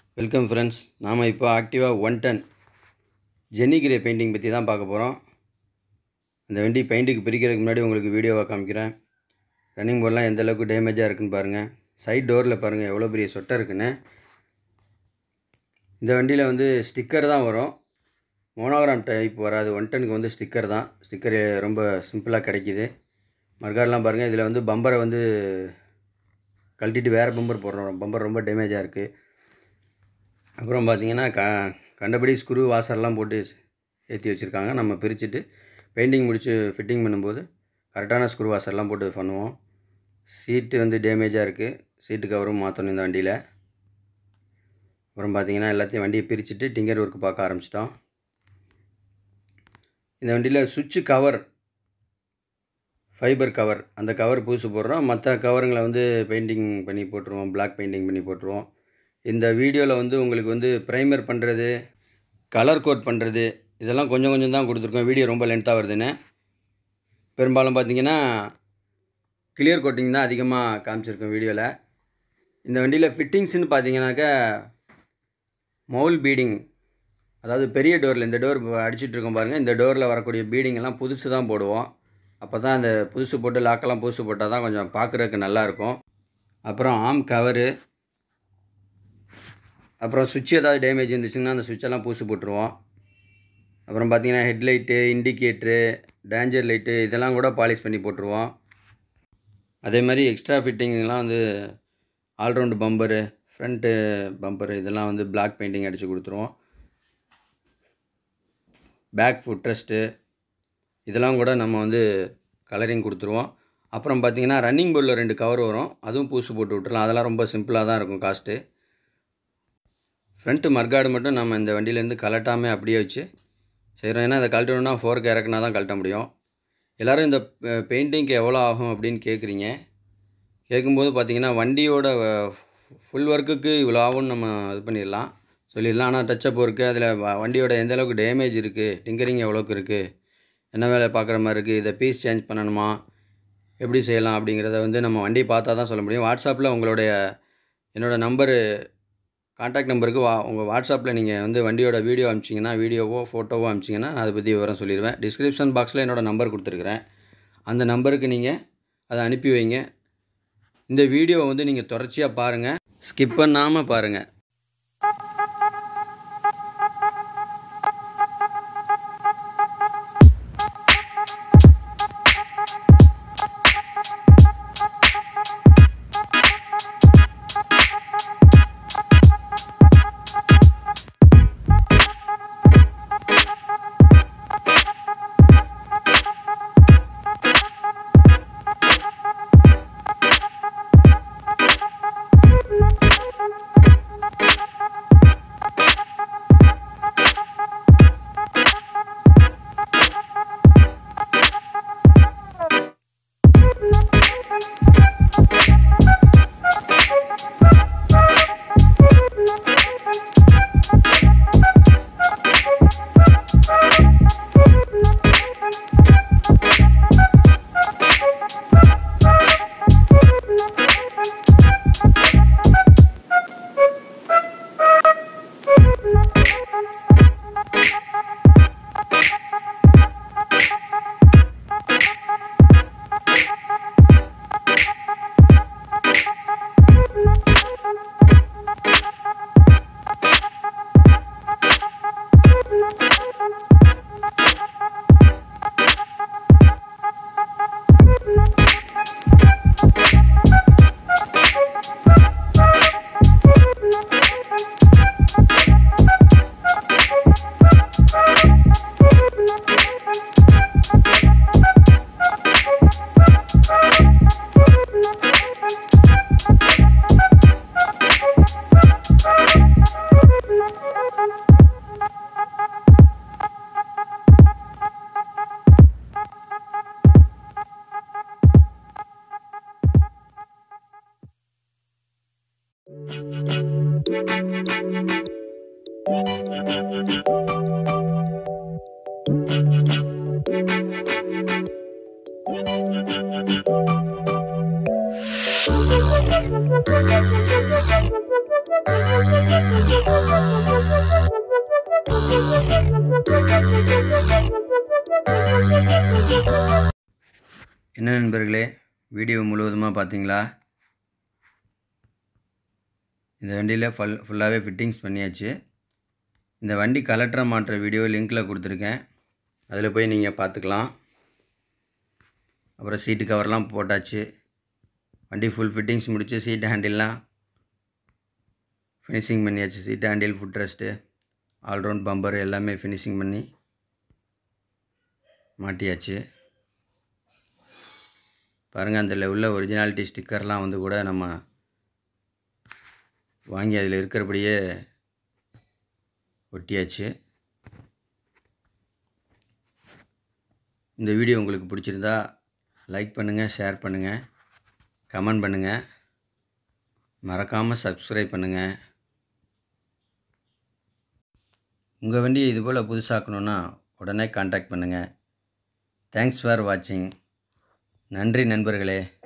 welcome friends நாம் இப்போ ஆக்டிவாக ஒன் டன் ஜென்னி கிரே பெயிண்டிங் பற்றி தான் பார்க்க போகிறோம் அந்த வண்டி பெயிண்ட்டுக்கு பிரிக்கிறதுக்கு முன்னாடி உங்களுக்கு வீடியோவை காமிக்கிறேன் ரன்னிங் போர்டெலாம் எந்த அளவுக்கு டேமேஜாக இருக்குன்னு பாருங்கள் சைட் டோரில் பாருங்கள் எவ்வளோ பெரிய சொட்டை இருக்குன்னு இந்த வண்டியில் வந்து ஸ்டிக்கர் தான் வரும் மோனோகிராம் டைப் வராது ஒன் டனுக்கு வந்து ஸ்டிக்கர் தான் ஸ்டிக்கர் ரொம்ப சிம்பிளாக கிடைக்கிது மறுகாடெலாம் பாருங்கள் இதில் வந்து பம்பரை வந்து கழட்டிட்டு வேறு பம்பர் போடுறோம் பம்பர் ரொம்ப டேமேஜாக இருக்குது அப்புறம் பார்த்தீங்கன்னா க கண்டபடி ஸ்க்ரூ வாசர்லாம் போட்டு ஏற்றி வச்சுருக்காங்க நம்ம பிரிச்சுட்டு பெயிண்டிங் முடித்து ஃபிட்டிங் பண்ணும்போது கரெக்டான ஸ்க்ரூ வாசர்லாம் போட்டு பண்ணுவோம் சீட்டு வந்து டேமேஜாக இருக்குது சீட்டு கவரும் மாற்றணும் இந்த வண்டியில் அப்புறம் பார்த்தீங்கன்னா எல்லாத்தையும் வண்டியை பிரிச்சுட்டு டிங்கர் ஒர்க் பார்க்க ஆரம்பிச்சிட்டோம் இந்த வண்டியில் சுவிட்சு கவர் ஃபைபர் கவர் அந்த கவர் புதுசு போடுறோம் மற்ற கவருங்களை வந்து பெயிண்டிங் பண்ணி போட்டுருவோம் பிளாக் பெயிண்டிங் பண்ணி போட்டுருவோம் இந்த வீடியோவில் வந்து உங்களுக்கு வந்து ப்ரைமர் பண்ணுறது கலர் கோட் பண்ணுறது இதெல்லாம் கொஞ்சம் கொஞ்சம் தான் கொடுத்துருக்கோம் வீடியோ ரொம்ப லென்த்தாக வருதுன்னு பெரும்பாலும் பார்த்தீங்கன்னா கிளியர் கோட்டிங் தான் அதிகமாக காமிச்சிருக்கோம் வீடியோவில் இந்த வண்டியில் ஃபிட்டிங்ஸ்னு பார்த்தீங்கன்னாக்கா மவுல் பீடிங் அதாவது பெரிய டோரில் இந்த டோர் அடிச்சிட்டு இருக்கோம் பாருங்கள் இந்த டோரில் வரக்கூடிய பீடிங் எல்லாம் புதுசு தான் போடுவோம் அப்போ தான் அந்த புதுசு போட்டு லாக்கெல்லாம் புதுசு போட்டால் தான் கொஞ்சம் பார்க்குறதுக்கு நல்லாயிருக்கும் அப்புறம் ஆம் கவரு அப்புறம் சுவிட்ச் ஏதாவது டேமேஜ் இருந்துச்சுன்னா அந்த சுவிட்செல்லாம் பூசு போட்டுருவோம் அப்புறம் பார்த்தீங்கன்னா ஹெட்லைட்டு இண்டிகேட்ரு டேஞ்சர் லைட்டு இதெல்லாம் கூட பாலிஷ் பண்ணி போட்டுருவோம் அதே மாதிரி எக்ஸ்ட்ரா ஃபிட்டிங்லாம் வந்து ஆல்ரவுண்டு பம்பரு ஃப்ரண்ட்டு பம்பரு இதெல்லாம் வந்து பிளாக் பெயிண்டிங் அடித்து கொடுத்துருவோம் பேக் ஃபுட் ரெஸ்ட்டு இதெல்லாம் கூட நம்ம வந்து கலரிங் கொடுத்துருவோம் அப்புறம் பார்த்தீங்கன்னா ரன்னிங் போர்டில் ரெண்டு கவர் வரும் அதுவும் பூசு போட்டு விட்டுறலாம் அதெல்லாம் ரொம்ப சிம்பிளாக தான் இருக்கும் காஸ்ட்டு ஃப்ரண்ட்டு மர்காடு மட்டும் நம்ம இந்த வண்டியிலேருந்து கலட்டாமல் அப்படியே வச்சு செய்கிறோம் ஏன்னா இதை கழட்டணும்னா ஃபோர்க்கு இறக்குனா தான் கழட்ட முடியும் எல்லோரும் இந்த பெயிண்டிங்க்கு எவ்வளோ ஆகும் அப்படின்னு கேட்குறீங்க கேட்கும்போது பார்த்தீங்கன்னா வண்டியோட ஃபுல் ஒர்க்குக்கு இவ்வளோ ஆகும்னு நம்ம இது பண்ணிடலாம் சொல்லிடலாம் ஆனால் டச்சப் ஒர்க்கு அதில் வண்டியோட எந்த அளவுக்கு டேமேஜ் இருக்குது டிங்கரிங் எவ்வளோக்கு இருக்குது என்ன வேலை பார்க்குற மாதிரி இருக்குது இதை பீஸ் சேஞ்ச் பண்ணணுமா எப்படி செய்யலாம் அப்படிங்கிறத வந்து நம்ம வண்டி பார்த்தா தான் சொல்ல முடியும் வாட்ஸ்அப்பில் உங்களுடைய என்னோடய நம்பரு கான்டாக்ட் நம்பருக்கு வா உங்கள் வாட்ஸ்அப்பில் நீங்கள் வந்து வண்டியோட வீடியோ அனுப்பிச்சிங்கன்னா வீடியோவோ ஃபோட்டோவோ அனுப்பிச்சிங்கன்னா நான் அதை பற்றி விவரம் சொல்லிடுவேன் டிஸ்கிரிப்ஷன் பாக்ஸில் என்னோடய நம்பர் கொடுத்துருக்குறேன் அந்த நம்பருக்கு நீங்கள் அதை அனுப்பி வைங்க இந்த வீடியோவை வந்து நீங்கள் தொடர்ச்சியாக பாருங்கள் ஸ்கிப் பண்ணாமல் பாருங்கள் என்ன நண்பர்களே வீடியோ முழுவதுமாக பார்த்தீங்களா இந்த வண்டியில் ஃபுல் ஃபுல்லாகவே ஃபிட்டிங்ஸ் பண்ணியாச்சு இந்த வண்டி கலெக்டரை மாட்டுற வீடியோ லிங்க்கில் கொடுத்துருக்கேன் அதில் போய் நீங்கள் பார்த்துக்கலாம் அப்புறம் சீட்டு கவர்லாம் போட்டாச்சு வண்டி ஃபுல் ஃபிட்டிங்ஸ் முடித்து சீட் ஹேண்டில்லாம் ஃபினிஷிங் பண்ணியாச்சு seat handle foot rest all round bumper எல்லாமே ஃபினிஷிங் பண்ணி மாட்டியாச்சு பாருங்கள் அதில் உள்ள ஒரிஜினாலிட்டி ஸ்டிக்கர்லாம் வந்து கூட நம்ம வாங்கி அதில் இருக்கிறபடியே ஒட்டியாச்சு இந்த வீடியோ உங்களுக்கு பிடிச்சிருந்தா லைக் பண்ணுங்கள் ஷேர் பண்ணுங்கள் கமெண்ட் பண்ணுங்கள் மறக்காமல் சப்ஸ்கிரைப் பண்ணுங்கள் உங்கள் வண்டியை இதுபோல் புதுசாக்கணுன்னா உடனே காண்டாக்ட் பண்ணுங்கள் தேங்க்ஸ் ஃபார் வாட்சிங் நன்றி நண்பர்களே